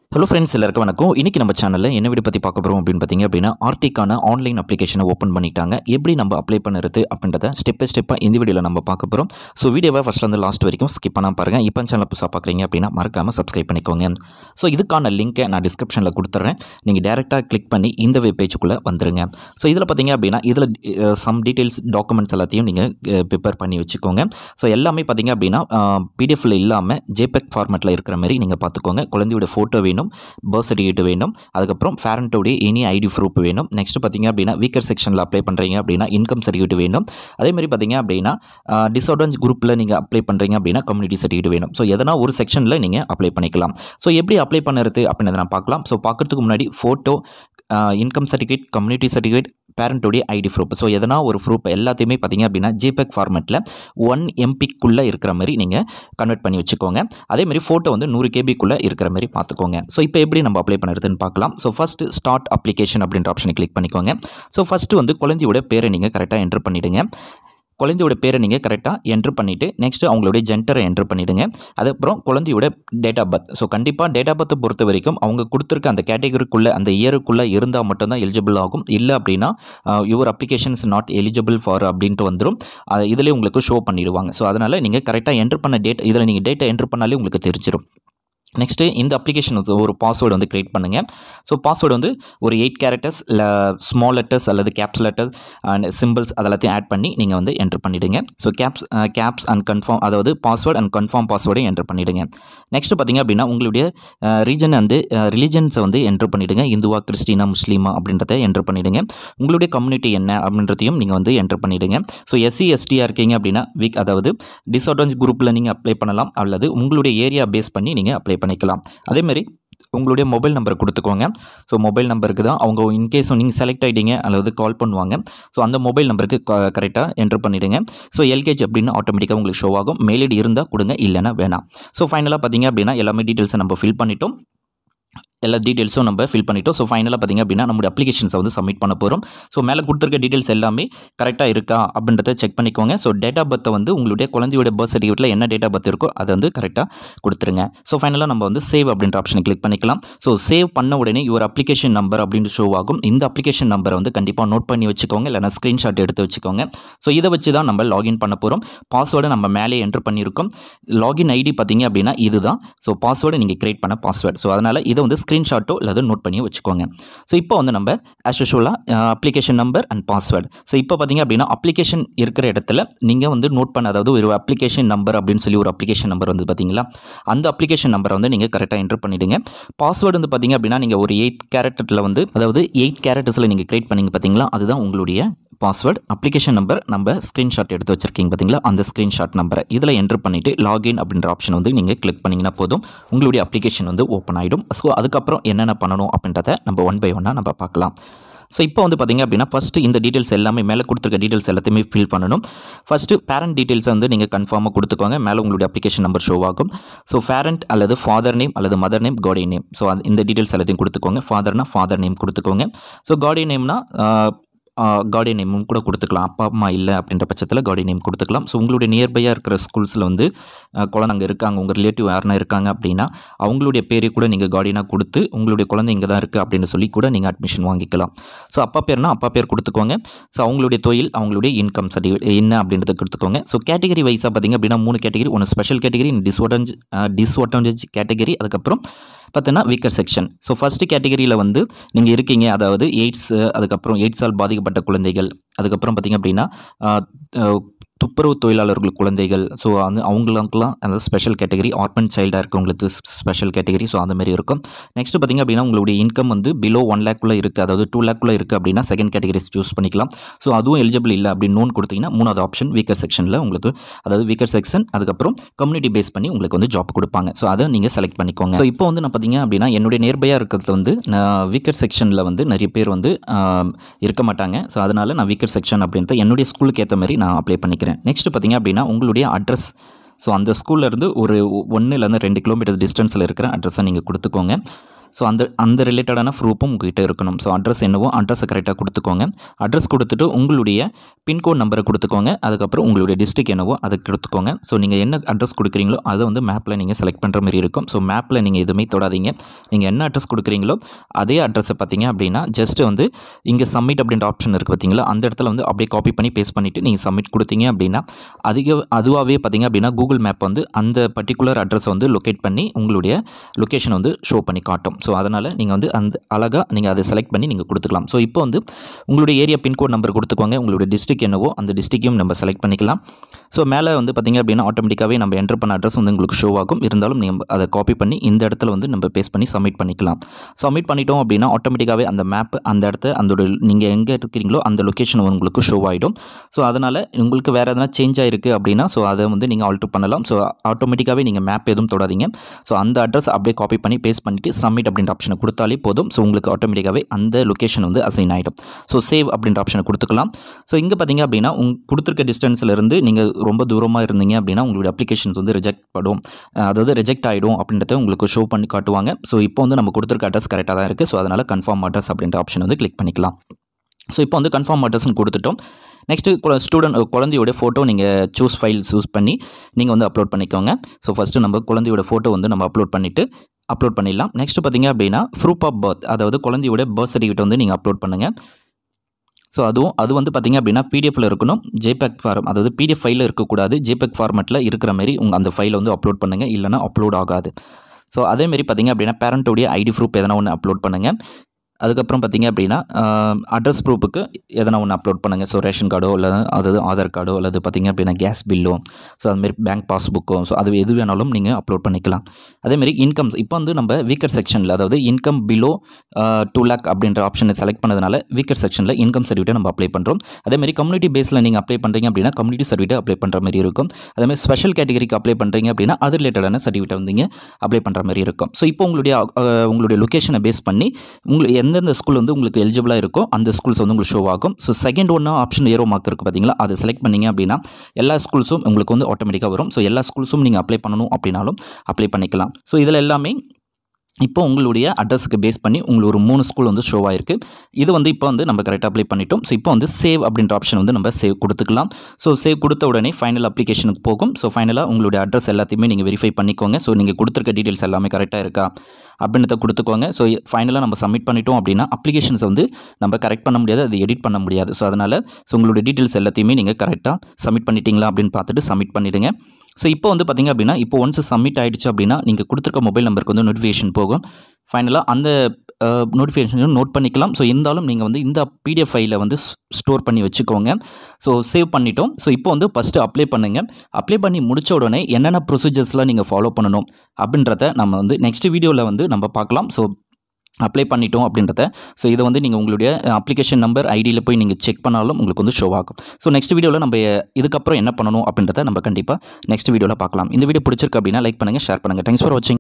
hello friends எல்லாருக்கும் வணக்கம் இன்றைக்கி நம்ம சேனலில் என்ன வீடியோ பற்றி பார்க்க போகிறோம் அப்படின்னு பார்த்தீங்க அப்படின்னா ஆர்டிக்கான ஆன்லைன் அப்ளிகேஷனை ஓப்பன் பண்ணிட்டாங்க எப்படி நம்ம அப்ளை பண்ணுறது அப்படின்றத ஸ்டெப் பை ஸ்டெப்பாக இந்த வீடியோவில் நம்ம பார்க்க போகிறோம் ஸோ வீடியோவை ஃபஸ்ட் வந்து லாஸ்ட் வரைக்கும் ஸ்கிப் பண்ணாம பாருங்கள் இப்போ சேனல் புதுசாக பார்க்குறீங்க அப்படின்னா மறக்காமல் சப்ஸ்கிரைப் பண்ணிக்கோங்க ஸோ இதுக்கான லிங்க்கை நான் டிஸ்கிரிப்ஷனில் கொடுத்துட்றேன் நீங்கள் டேரெக்டாக கிளிக் பண்ணி இந்த வெப் பேஜுக்குள்ளே வந்துருங்க ஸோ இதில் பார்த்தீங்க அப்படின்னா இதில் சம் டீட்டெயில்ஸ் டாக்குமெண்ட்ஸ் எல்லாத்தையும் நீங்கள் ப்ரிப்பேர் பண்ணி வச்சுக்கோங்க ஸோ எல்லாமே பார்த்தீங்க அப்படின்னா பிடிஎஃப்ல இல்லாமல் ஜேபெக் ஃபார்மேட்டில் இருக்கிற மாதிரி நீங்கள் பார்த்துக்கோங்க குழந்தையோட ஃபோட்டோ வேணும் பர்த் சர்டிஃபிகேட் வேணும் அதுக்கப்புறம் ஃபேரண்ட்டோடைய எனி ஐடி ப்ரூஃப் வேணும் நெக்ஸ்ட் பார்த்தீங்க அப்படின்னா வீக்கர் செக்ஷனில் அப்ளை பண்ணுறீங்க அப்படின்னா இன்கம் சர்டிஃபிகேட் வேணும் அதே மாதிரி பார்த்தீங்க அப்படின்னா டிஸ்அட்வான்ஸ் குரூப்பில் நீங்கள் அப்ளை பண்ணுறீங்க அப்படின்னா கம்யூனிட்டி சர்டிஃபிகேட் வேணும் ஸோ எதனா ஒரு செக்ஷனில் நீங்கள் அப்ளை பண்ணிக்கலாம் ஸோ எப்படி அப்ளை பண்ணுறது அப்படின்றத நான் பார்க்கலாம் ஸோ பார்க்கறதுக்கு முன்னாடி photo income certificate community certificate பேரண்ட்டோடைய ஐடி ப்ரூஃப் ஸோ எதனா ஒரு ப்ரூஃப் எல்லாத்தையுமே பார்த்தீங்க அப்படின்னா ஜேபெக் ஃபார்மேட்டில் ஒன் எம்பிக்குள்ளே இருக்கிற மாதிரி நீங்கள் கன்வெர்ட் பண்ணி வச்சுக்கோங்க அதே மாதிரி ஃபோட்டோ வந்து நூறு கேபிக்குள்ளே இருக்கிற மாதிரி பார்த்துக்கோங்க ஸோ இப்போ எப்படி நம்ம அப்ளை பண்ணுறதுன்னு பார்க்கலாம் ஸோ ஃபஸ்ட்டு ஸ்டார்ட் அப்ளிகேஷன் அப்படின்ற ஆப்ஷனை கிளிக் பண்ணிக்கோங்க ஸோ ஃபஸ்ட்டு வந்து குழந்தையோட பேரை நீங்கள் கரெக்டாக என்ட்ரு பண்ணிவிடுங்க குழந்தையோட பேரை நீங்கள் கரெக்டாக என்ட்ரு பண்ணிவிட்டு நெக்ஸ்ட்டு அவங்களுடைய ஜென்டரை என்ட்ரு பண்ணிவிடுங்க அதுக்கப்புறம் குழந்தையோட டேட் ஆஃப் பர்த் ஸோ கண்டிப்பாக டேட் ஆஃப் பர்த்தை பொறுத்த வரைக்கும் அவங்க கொடுத்துருக்க அந்த கேட்டகரிக்குள்ளே அந்த இயருக்குள்ளே இருந்தால் மட்டும்தான் எலிஜிபிள் ஆகும் இல்லை அப்படின்னா your application's not eligible for அப்படின்ட்டு வந்துடும் இதிலே உங்களுக்கு ஷோ பண்ணிடுவாங்க ஸோ அதனால் நீங்கள் கரெக்டாக என்ட்ரு பண்ண டேட் இதில் நீங்கள் டேட்டை என்ட்ரு பண்ணாலே உங்களுக்கு தெரிஞ்சிடும் நெக்ஸ்ட்டு இந்த அப்ளிகேஷன் ஒரு பாஸ்வேர்டு வந்து க்ரியேட் பண்ணுங்கள் ஸோ பாஸ்வேர்டு வந்து ஒரு எயிட் கேரக்டர்ஸ் இல்லை ஸ்மால் லெட்டர்ஸ் அல்லது கேப்ஸ் லெட்டர்ஸ் அண்ட் சிம்பிள்ஸ் அதெல்லாத்தையும் ஆட் பண்ணி நீங்கள் வந்து என்ட்ரு பண்ணிவிடுங்க so caps caps and confirm அதாவது பாஸ்வேர்டு அண்ட் கன்ஃபார்ம் பாஸ்வேர்டையும் என்ட்ரு பண்ணிவிடுங்க நெக்ஸ்ட்டு பார்த்தீங்க அப்படின்னா உங்களுடைய ரீஜன் வந்து ரிலிஜன்ஸை வந்து என்ட்ரு பண்ணிவிடுங்க இந்துவா கிறிஸ்டினா முஸ்லீமா அப்படின்றத என்ட்ரு பண்ணிவிடுங்க உங்களுடைய கம்யூனிட்டி என்ன அப்படின்றதையும் நீங்கள் வந்து என்ட்ரு பண்ணிவிடுங்க ஸோ எஸ்சி எஸ்டியாக இருக்கீங்க அப்படின்னா வீக் அதாவது டிஸ்அட்வான்ஸ் குரூப்பில் நீங்கள் அப்ளை பண்ணலாம் அல்லது உங்களுடைய ஏரியா பேஸ் பண்ணி நீங்கள் அப்ளை பண்ணிக்கலாம் அதேமாரி உங்களுடைய மொபைல் நம்பர் கொடுத்துக்கோங்க ஸோ மொபைல் நம்பருக்கு தான் அவங்க இன்கேஸ் நீங்கள் செலக்ட் ஆகிட்டீங்க அல்லது கால் பண்ணுவாங்க ஸோ அந்த மொபைல் நம்பருக்கு கரெக்டாக என்ட்ரு பண்ணிவிடுங்க ஸோ எல்கேஜி அப்படின்னு ஆட்டோமேட்டிக்காக உங்களுக்கு ஷோ ஆகும் மெயிலடி இருந்தால் கொடுங்க இல்லைன்னா வேணாம் ஸோ ஃபைனலாக பார்த்தீங்க அப்படின்னா எல்லாமே டீட்டெயில்ஸை நம்ம ஃபில் பண்ணிட்டோம் எல்லா டீட்டெயில்ஸும் நம்ம ஃபில் பண்ணிட்டோம் ஸோ ஃபைனலாக பார்த்திங்க அப்படின்னா நம்மளுடைய அப்ளிகேஷன்ஸை வந்து சப்மிட் பண்ண போகிறோம் ஸோ மேலே கொடுத்துருக்க டீட்டெயில்ஸ் எல்லாமே கரெக்டாக இருக்கா அப்படின்றத செக் பண்ணிக்கோங்க ஸோ டேட் ஆஃப் பர்த்தை வந்து உங்களுடைய குழந்தையோட பர்த் சர்டிஃபிகேட்டில் என்ன டேட் ஆஃப் பர்த் இருக்கோ அதை வந்து கரெக்டாக கொடுத்துருங்க ஸோ ஃபைனலாக நம்ம வந்து சேவ் அப்படின்ற ஆப்ஷனை கிளிக் பண்ணிக்கலாம் ஸோ சேவ் பண்ண உடனே யுவர் அப்ளிகேஷன் நம்பர் அப்படின்னு ஷோ ஆகும் இந்த அப்ளிகேஷன் நம்பரை வந்து கண்டிப்பாக நோட் பண்ணி வச்சுக்கோங்க இல்லைனா ஸ்க்ரீன்ஷாட் எடுத்து வச்சுக்கோங்க ஸோ இதை வச்சு தான் நம்ம லாகின் பண்ண போகிறோம் பாஸ்வேர்டை நம்ம மேலே என்ட்ரு பண்ணியிருக்கோம் லாகின் ஐடி பார்த்தீங்க அப்படின்னா இதுதான் ஸோ பாஸ்வேர்டை நீங்கள் கிரியேட் பண்ண பாஸ்வேர்டு ஸோ அதனால் இதை வந்து ஸ்க்ரீன்ஷாட்டோ இல்லை நோட் பண்ணி வச்சுக்கோங்க ஸோ இப்போ வந்து நம்ம ஆஸ் யூஷுவலாக application number and password so இப்போ பார்த்தீங்க அப்படின்னா அப்ளிகேஷன் இருக்கிற இடத்துல நீங்கள் வந்து நோட் பண்ண அதாவது ஒரு அப்ளிகேஷன் நம்பர் அப்படின்னு சொல்லி ஒரு அப்ளிகேஷன் நம்பர் வந்து பார்த்தீங்களா அந்த அப்ளிகேஷன் நம்பரை வந்து நீங்கள் கரெக்டாக என்ட்ரு பண்ணிவிடுங்க பாஸ்வேர்டு வந்து பார்த்தீங்க அப்படின்னா நீங்கள் ஒரு எயிட் கேரக்டரில் வந்து அதாவது எயிட் கேரக்டர்ஸில் நீங்கள் கிரியேட் பண்ணீங்க பார்த்தீங்களா அதுதான் உங்களுடைய பாஸ்வேர்டு அப்ளிகேஷன் நம்பர் நம்ம ஸ்க்ரீன்ஷாட் எடுத்து வச்சிருக்கீங்க பார்த்தீங்களா அந்த ஸ்க்ரீன்ஷாட் நம்பரை இதில் என்ட்ரு பண்ணிவிட்டு லாகின் அப்படின்ற ஆப்ஷன் வந்து நீங்கள் கிளிக் பண்ணிங்கன்னா போதும் உங்களுடைய அப்ளிகேஷன் வந்து ஓப்பன் ஆகிடும் ஸோ அதுக்கப்புறம் என்னென்ன பண்ணணும் அப்படின்றத நம்ம ஒன் பை ஒன்னாக நம்ம பார்க்கலாம் ஸோ இப்போ வந்து பார்த்திங்க அப்படின்னா ஃபஸ்ட்டு இந்த டீட்டெயில்ஸ் எல்லாமே மேலே கொடுத்துருக்க டீட்டெயில்ஸ் எல்லாத்தையுமே ஃபில் பண்ணணும் ஃபஸ்ட்டு பேரண்ட் டீட்டெயில்ஸை வந்து நீங்கள் கன்ஃபார்மாக கொடுத்துக்கோங்க மேலே உங்களுடைய அப்ளிகேஷன் நம்பர் ஷோ ஆகும் ஸோ பேரண்ட் அல்லது ஃபாதர் நேம் அல்லது mother name guardian name so இந்த டீட்டெயில்ஸ் எல்லாத்தையும் கொடுத்துக்கோங்க ஃபாதர்னா ஃபாதர் நேம் கொடுத்துக்கோங்க ஸோ காடி நேம்னா கார்டியன் நேமும் கூட கொடுத்துக்கலாம் அப்பா அம்மா இல்லை அப்படின்ற பட்சத்தில் கார்டியன் நேம் கொடுத்துக்கலாம் ஸோ உங்களுடைய நியர்பையாக இருக்கிற ஸ்கூல்ஸில் வந்து குழந்தை அங்கே இருக்காங்க உங்கள் ரிலேட்டிவ் யாருனா இருக்காங்க அப்படின்னா அவங்களுடைய பேரை கூட நீங்கள் கார்டியனாக கொடுத்து உங்களுடைய குழந்தை இங்கே தான் இருக்குது அப்படின்னு சொல்லி கூட நீங்கள் அட்மிஷன் வாங்கிக்கலாம் ஸோ அப்பா பேர்னா அப்பா பேர் கொடுத்துக்கோங்க ஸோ அவங்களுடைய தொழில் அவங்களுடைய இன்கம் சர்டிஃபிகேட் என்ன அப்படின்றத கொடுத்துக்கோங்க ஸோ கேட்டகரி வைஸாக பார்த்திங்க அப்படின்னா மூணு கேட்டகரி ஒன்று special category disadvantage disadvantage category அதுக்கப்புறம் பார்த்தீங்கன்னா வீக்கர் செக்ஷன் ஸோ ஃபஸ்ட்டு கேட்டகரியில் வந்து நீங்கள் இருக்கீங்க அதாவது எய்ட்ஸ் அதுக்கப்புறம் எய்ட்ஸால் பாதிக்கப்பட்ட குழந்தைகள் அதுக்கப்புறம் பார்த்திங்க அப்படின்னா துப்புரவு தொழிலாளர்கள் குழந்தைகள் ஸோ அந்த அவங்களுக்கெல்லாம் அந்த ஸ்பெஷல் கேட்டகரி ஆர்பன் சைல்டாக இருக்கவங்களுக்கு ஸ்பெஷல் கேட்டகரி ஸோ அந்த மாதிரி இருக்கும் நெக்ஸ்ட் பார்த்திங்க அப்படின்னா உங்களுடைய இன்கம் வந்து பிலோ ஒன் லேக்குள்ளே இருக்குது அதாவது டூ லேக்குள்ளே இருக்குது அப்படின்னா செகண்ட் கேட்டகரிஸ் சூஸ் பண்ணிக்கலாம் ஸோ அதுவும் எலிஜிபிள் இல்லை அப்படின்னு நோன் கொடுத்தீங்கன்னா மூணாவது ஆப்ஷன் வீக்கர் செக்ஷனில் உங்களுக்கு அதாவது வீக்கர் செக்ஷன் அதுக்கப்புறம் கம்யூனிட்டி பேஸ் பண்ணி உங்களுக்கு வந்து ஜாப் கொடுப்பாங்க ஸோ அதை நீங்கள் செலக்ட் பண்ணிக்கோங்க ஸோ இப்போ வந்து நான் பார்த்தீங்க அப்படின்னா என்னுடைய நேர்பையாக இருக்கிறது வந்து நான் வீக்கர் செக்ஷனில் வந்து நிறைய பேர் வந்து இருக்க மாட்டாங்க ஸோ அதனால் நான் வீக்கர் செக்ஷன் அப்படின்ட்டு என்னுடைய ஸ்கூலுக்கு ஏற்ற மாதிரி நான் அப்ளை பண்ணிக்கிறேன் நெக்ஸ்ட் பார்த்திங்க அப்படின்னா உங்களுடைய அட்ரஸ் ஸோ அந்த ஸ்கூல்லேருந்து ஒரு ஒன்றுலேருந்து ரெண்டு கிலோமீட்டர் டிஸ்டன்ஸில் இருக்கிற அட்ரஸை நீங்கள் கொடுத்துக்கோங்க ஸோ அந்த அந்த ரிலேட்டடான ப்ரூஃபும் உங்ககிட்ட இருக்கணும் ஸோ அட்ரஸ் என்னவோ அட்ரஸை கரெக்டாக கொடுத்துக்கோங்க அட்ரஸ் கொடுத்துட்டு உங்களுடைய பின்கோட் நம்பரை கொடுத்துக்கோங்க அதுக்கப்புறம் உங்களுடைய டிஸ்ட்ரிக் என்னவோ அதை கொடுத்துக்கோங்க ஸோ நீங்கள் என்ன அட்ரஸ் கொடுக்குறீங்களோ அதை வந்து மேப்பில் நீங்கள் செலக்ட் பண்ணுற மாதிரி இருக்கும் ஸோ மேப்பில் நீங்கள் எதுவுமே தொடாதீங்க நீங்கள் என்ன அட்ரஸ் கொடுக்குறீங்களோ அதே அட்ரஸை பார்த்தீங்க அப்படின்னா ஜஸ்ட் வந்து இங்கே சப்மிட் அப்படின்ற ஆப்ஷன் இருக்குது பார்த்தீங்களா அந்த இடத்துல வந்து அப்படியே காப்பி பண்ணி பேஸ்ட் பண்ணிவிட்டு நீங்கள் சப்மிட் கொடுத்தீங்க அப்படின்னா அதிக அதுவாகவே பார்த்தீங்க அப்படின்னா கூகுள் மேப் வந்து அந்த பர்டிகுலர் அட்ரஸை வந்து லொக்கேட் பண்ணி உங்களுடைய லொக்கேஷனை வந்து ஷோ பண்ணி காட்டும் ஸோ அதனால் நீங்கள் வந்து அந்த அழகாக நீங்கள் அதை செலக்ட் பண்ணி நீங்கள் கொடுத்துக்கலாம் ஸோ இப்போ வந்து உங்களுடைய ஏரியா பின்கோட் நம்பர் கொடுத்துக்கோங்க உங்களுடைய டிஸ்ட்ரிக் என்னவோ அந்த டிஸ்ட்ரிக்கையும் நம்ம செலக்ட் பண்ணிக்கலாம் ஸோ மேலே வந்து பார்த்திங்க அப்படின்னா ஆட்டோமேட்டிக்காகவே நம்ம என்டர் பண்ண அட்ரஸ் வந்து உங்களுக்கு ஷோ ஆகும் இருந்தாலும் நீங்கள் அதை காப்பி பண்ணி இந்த இடத்துல வந்து நம்ம பேஸ்ட் பண்ணி சப்மிட் பண்ணிக்கலாம் சப்மிட் பண்ணிட்டோம் அப்படின்னா ஆட்டோமேட்டிக்காகவே அந்த மேப் அந்த இடத்த அந்த நீங்கள் எங்கே இருக்கிறீங்களோ அந்த லொக்கேஷன் உங்களுக்கு ஷோ ஆகிடும் ஸோ அதனால் உங்களுக்கு வேறு எதனா சேஞ்ச் ஆகிருக்கு அப்படின்னா ஸோ அதை வந்து நீங்கள் ஆல்ட்ரு பண்ணலாம் ஸோ ஆட்டோமேட்டிக்காகவே நீங்கள் மேப் எதுவும் தொடாதீங்க ஸோ அந்த அட்ரஸ் அப்படியே காப்பி பண்ணி பேஸ்ட் பண்ணிவிட்டு சப்மிட் அப்படின்ற ஆப்ஷனை கொடுத்தாலே போதும் ஸோ உங்களுக்கு ஆட்டோமேட்டிக்காகவே அந்த லொக்கேஷன் வந்து அசைன் ஆகிடும் ஸோ சேவ் அப்படின்ற ஆப்ஷனை கொடுத்துக்கலாம் ஸோ இங்கே பார்த்தீங்க அப்படின்னா உங்க கொடுத்துருக்க டிஸ்டன்ஸ்லேருந்து நீங்கள் ரொம்ப தூரமாக இருந்தீங்க அப்படின்னா உங்களுடைய அப்ளிகேஷன்ஸ் வந்து ரிஜெக்ட் படும் அஹ் அதாவது ரிஜெக்ட் ஆகிடும் அப்படின்றத உங்களுக்கு ஷோ பண்ணி காட்டுவாங்க ஸோ இப்போ வந்து நம்ம கொடுத்துருக்க அட்ரஸ் கரெக்டாக தான் இருக்குது ஸோ அதனால் கன்ஃபார்ம் அட்ரஸ் அப்படின்ற ஆப்ஷன் வந்து கிளிக் பண்ணிக்கலாம் ஸோ இப்போ வந்து கன்ஃபார்ம் அட்ரஸ்னு கொடுத்துட்டோம் நெக்ஸ்ட்டு ஸ்டூடெண்ட் குழந்தையோட ஃபோட்டோ நீங்கள் சூஸ் ஃபைல் சூஸ் பண்ணி நீங்கள் வந்து அப்லோட் பண்ணிக்கோங்க ஸோ ஃபஸ்ட்டு நம்ம குழந்தையோட ஃபோட்டோ வந்து நம்ம அப்லோட் பண்ணிவிட்டு அப்லோட் பண்ணிடலாம் நெக்ஸ்ட் பார்த்தீங்க அப்படின்னா ப்ரூஃப் ஆஃப் பர்த் அதாவது குழந்தையோட பர்த் சர்டிஃபிகேட் வந்து நீங்கள் அப்லோட் பண்ணுங்கள் ஸோ அதுவும் அது வந்து பார்த்திங்க அப்படின்னா பிடிஎஃப்ல இருக்கணும் ஜேபேக் ஃபார்ம் அதாவது பிடிஎஃப் ஃபைலில் இருக்கக்கூடாது ஜேபேக் ஃபார்மெட்டில் இருக்கிற மாதிரி உங்கள் அந்த ஃபைலை வந்து அப்லோட் பண்ணுங்கள் இல்லைனா அப்லோட் ஆகாது ஸோ அதேமாரி பார்த்திங்க அப்படின்னா பேரண்ட்டோடைய ஐடி ப்ரூஃப் எதனா ஒன்று அப்லோட் பண்ணுங்கள் அதுக்கப்புறம் பார்த்தீங்க அப்படின்னா அட்ரஸ் ப்ரூஃபுக்கு எதனா ஒன்று அப்லோட் பண்ணுங்கள் ஸோ ரேஷன் கார்டோ இல்லை அதாவது ஆதார் கார்டோ அல்லது பார்த்தீங்க அப்படின்னா கேஸ் பில்லோ ஸோ அதுமாரி பேங்க் பாஸ்புக்கோ ஸோ அது எது வேணாலும் நீங்கள் அப்லோட் பண்ணிக்கலாம் அதேமாரி இன்கம்ஸ் இப்போ வந்து நம்ம வீக்கர் செக்ஷனில் அதாவது இன்கம் பிலோ டூ லேக் அப்படின்ற ஆப்ஷனை செலக்ட் பண்ணதுனால வீக்கர் செக்ஷனில் இன்கம் சர்டிஃபிகேட் நம்ம அப்ளை பண்ணுறோம் அதேமாரி கம்யூனிட்டி பேஸில் நீங்கள் அப்ளை பண்ணுறீங்க அப்படின்னா கம்யூனிட்டி சர்டிஃபிகேட் அப்ளை பண்ணுற மாதிரி இருக்கும் அதேமாதிரி ஸ்பெஷல் கேட்டகரிக்கு அப்ளை பண்ணுறீங்க அப்படின்னா அது ரிலேட்டடான சர்டிஃபிகேட் வந்து நீங்கள் அப்ளை பண்ணுற மாதிரி இருக்கும் ஸோ இப்போ உங்களுடைய அஹ், உங்களுடைய லொக்கேஷனை பேஸ் பண்ணி உங்களுக்கு எந்தெந்த ஸ்கூல் வந்து உங்களுக்கு எலிஜிபிளாக இருக்கோ அந்த ஸ்கூல்ஸ் வந்து உங்களுக்கு ஷோ ஆகும் ஸோ செகண்ட் ஒன்று ஆப்ஷன் ஏரோ மார்க் இருக்குது பார்த்தீங்களா அதை செலக்ட் பண்ணீங்க அப்படின்னா எல்லா ஸ்கூல்ஸும் உங்களுக்கு வந்து ஆட்டோமேட்டிக்காக வரும் ஸோ எல்லா ஸ்கூல்ஸும் நீங்கள் அப்ளை பண்ணணும் அப்படின்னாலும் அப்ளை பண்ணிக்கலாம் ஸோ இதில் எல்லாமே இப்போ உங்களுடைய அட்ரஸுக்கு பேஸ் பண்ணி உங்களுக்கு ஒரு மூணு ஸ்கூல் வந்து ஷோ ஆயிருக்கு இது வந்து இப்போ வந்து நம்ம கரெக்டாக அப்ளை பண்ணிட்டோம் ஸோ இப்போ வந்து சேவ் அப்படின்ற ஆப்ஷன் வந்து நம்ம சேவ் கொடுத்துக்கலாம் ஸோ சேவ் கொடுத்த உடனே ஃபைனல் அப்ளிகேஷனுக்கு போகும் ஸோ ஃபைனலாக உங்களுடைய அட்ரஸ் எல்லாத்தையுமே நீங்கள் வெரிஃபை பண்ணிக்கோங்க ஸோ நீங்கள் கொடுத்துருக்க டீட்டெயில்ஸ் எல்லாமே கரெக்டாக இருக்கா அப்படின்றத கொடுத்துக்கோங்க ஸோ ஃபைனலாக நம்ம சப்மிட் பண்ணிட்டோம் அப்படின்னா அப்ளிகேஷன்ஸ் வந்து நம்ம கரெக்ட் பண்ண முடியாது அது எடிட் பண்ண முடியாது ஸோ அதனால் ஸோ உங்களுடைய டீட்டெயில்ஸ் எல்லாத்தையுமே நீங்கள் கரெக்டாக சப்மிட் பண்ணிட்டீங்களா அப்படின்னு பார்த்துட்டு சப்மிட் பண்ணிவிடுங்க ஸோ இப்போ வந்து பார்த்தீங்க அப்படின்னா இப்போ ஒன்ஸ் சப்மிட் ஆயிடுச்சு அப்படின்னா நீங்கள் கொடுத்துருக்க மொபைல் நம்பருக்கு வந்து நோட்டிஃபிகேஷன் போகும் ஃபைனலாக அந்த நோட்டிஃபிகேஷன் நோட் பண்ணிக்கலாம் ஸோ இருந்தாலும் நீங்கள் வந்து இந்த பிடிஎஃப் ஃபைலை வந்து ஸ்டோர் பண்ணி வச்சுக்கோங்க ஸோ சேவ் பண்ணிட்டோம் ஸோ இப்போ வந்து ஃபஸ்ட்டு அப்ளை பண்ணுங்கள் அப்ளை பண்ணி முடிச்ச உடனே என்னென்ன ப்ரொசீஜர்ஸ்லாம் நீங்கள் ஃபாலோ பண்ணணும் அப்படின்றத நம்ம வந்து நெக்ஸ்ட் வீடியோவில் வந்து நம்ம பார்க்கலாம் ஸோ அப்ளை பண்ணிட்டோம் அப்படின்றத ஸோ இதை வந்து நீங்கள் உங்களுடைய அப்ளிகேஷன் நம்பர் ஐடியில் போய் நீங்கள் செக் பண்ணாலும் உங்களுக்கு வந்து ஷோ ஆகும் ஸோ நெக்ஸ்ட் வீடியோவில் நம்ம இதுக்கப்புறம் என்ன பண்ணணும் அப்படின்றத நம்ம கண்டிப்பாக நெக்ஸ்ட் வீடியோவில் பார்க்கலாம் இந்த வீடியோ பிடிச்சிருக்கு அப்படின்னா லைக் பண்ணுங்கள் ஷேர் பண்ணுங்கள் தேங்க்ஸ் ஃபார் வாட்சிங்